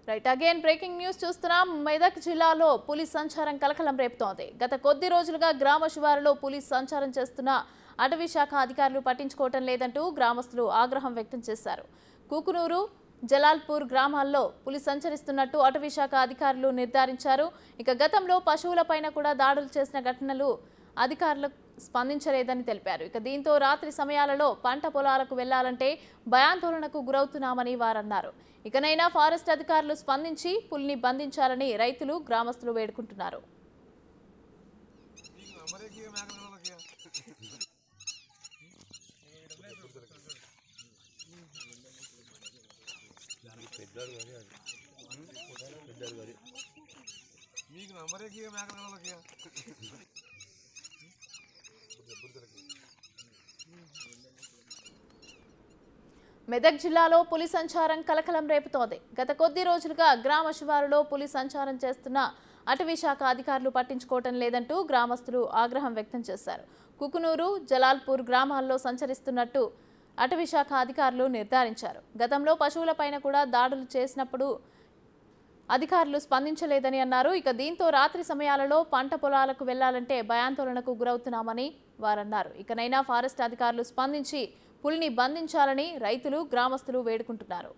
right again breaking news చూస్తున్నాం మెదక్ జిల్లాలో పులి సంచారం కలకలం రేపుతోంది గత కొద్ది రోజులుగా గ్రామ శివారులో పులి సంచారం చేస్తున్న అటవీ శాఖ అధికారులు పట్టించుకోవటం లేదంటూ గ్రామస్తులు ఆగ్రహం వ్యక్తం చేశారు కూకునూరు జలాల్పూర్ గ్రామాల్లో పులి సంచరిస్తున్నట్టు అటవీ శాఖ అధికారులు నిర్ధారించారు ఇక గతంలో పశువులపైన కూడా దాడులు చేసిన ఘటనలు అధికారులు స్పందించలేదని తెలిపారు ఇక దీంతో రాత్రి సమయాలలో పంట పొలాలకు వెళ్లాలంటే భయాందోళనకు గురవుతున్నామని వారన్నారు ఇకనైనా ఫారెస్ట్ అధికారులు స్పందించి పులిని బంధించాలని రైతులు గ్రామస్తులు వేడుకుంటున్నారు మీకు నంబరేకి మేకలకి మెదక్ జిల్లాలో పులి సంచారం కలకలం రేపుతోంది గత కొద్ది రోజులుగా గ్రామ శివారులో పులి సంచారం చేస్తున్న అటవీ శాఖ అధికారులు పట్టించుకోవటం లేదంటూ గ్రామస్తులు ఆగ్రహం వ్యక్తం చేశారు కుకునూరు జలాల్పూర్ గ్రామాల్లో సంచరిస్తున్నట్టు అటవీ శాఖ అధికారులు నిర్ధారించారు గతంలో పశువులపైన కూడా దాడులు చేసినప్పుడు అధికారులు స్పందించలేదని అన్నారు ఇక దీంతో రాత్రి సమయాలలో పంట పొలాలకు వెళ్లాలంటే భయాందోళనకు గురవుతున్నామని వారన్నారు ఇకనైనా ఫారెస్ట్ అధికారులు స్పందించి పులిని బంధించాలని రైతులు గ్రామస్తులు వేడుకుంటున్నారు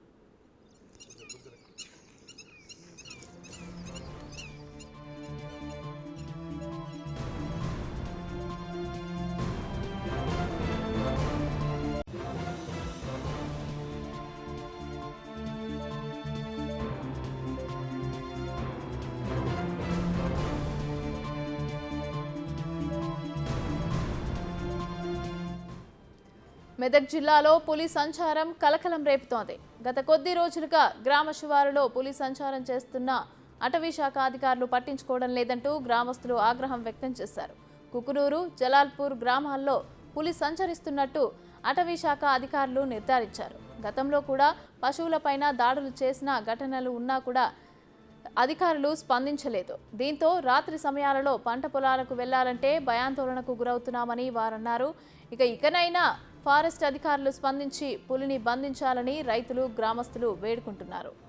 మెదక్ జిల్లాలో పులి సంచారం కలకలం రేపుతోంది గత కొద్ది రోజులుగా గ్రామ శివారులో పులి సంచారం చేస్తున్న అటవీ శాఖ అధికారులు పట్టించుకోవడం లేదంటూ గ్రామస్తులు ఆగ్రహం వ్యక్తం చేశారు కుకునూరు జలాల్పూర్ గ్రామాల్లో పులి సంచరిస్తున్నట్టు అటవీ శాఖ అధికారులు నిర్ధారించారు గతంలో కూడా పశువులపైన దాడులు చేసిన ఘటనలు ఉన్నా కూడా అధికారులు స్పందించలేదు దీంతో రాత్రి సమయాలలో పంట పొలాలకు వెళ్లాలంటే భయాందోళనకు గురవుతున్నామని వారన్నారు ఇక ఇకనైనా ఫారెస్ట్ అధికారులు స్పందించి పులిని బంధించాలని రైతులు గ్రామస్తులు వేడుకుంటున్నారు